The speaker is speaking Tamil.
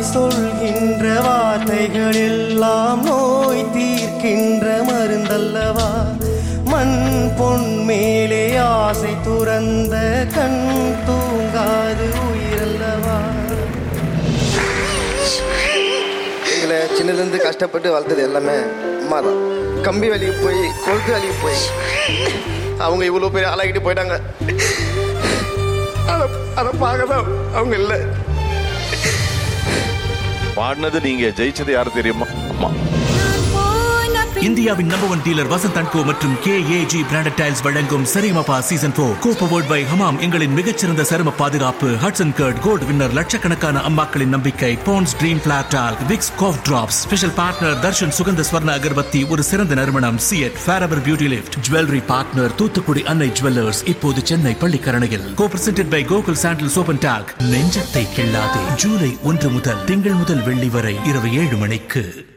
சொல்கின்ற வார்த்தைகள் எல்லாம் நோய் தீர்க்கின்ற மருந்தல்லவா மண் பொன் மேலே ஆசை துறந்த கண் தூங்காது உயிரல்லவா எங்களை சின்னதுலேருந்து கஷ்டப்பட்டு வளர்த்தது எல்லாமே அம்மா தான் கம்பி வேலைக்கு போய் கொழுத்து வேலைக்கு போய் அவங்க இவ்வளோ பெரிய ஆளாகிட்டு போயிட்டாங்க அதை அதை பார்க்க தான் அவங்க இல்லை பாடினது நீங்க ஜெயிச்சது யாரு தெரியுமா அம்மா இந்தியாவின் number one dealer Vasanth and co மற்றும் K A G branded tiles வழங்கும் சரிமபா season four co powered by Hamam எங்களின் மிகச்சிறந்த சரும பாதுகாப்பு ஹட்சன் கர்ட் கோல்ட் வின்னர் லட்சக்கணக்கான அம்மாக்களின் நம்பிக்கை Pond's dream flower talc Vicks cough drops special partner Darshan Sugandha Swarna agarbatti ஒரு சிறந்த நறுமணம் CEAT Fairever beauty lift jewellery partner Thoothukudi Annai jewellers இப்போது சென்னை பள்ளிக்கரணையில் co presented by Gokul sandal soap and talc நெஞ்சத்தை கிள்ளாதே ஜூலை ஒன்று முதல் திங்கள் முதல் வெள்ளி வரை இரவு ஏழு மணிக்கு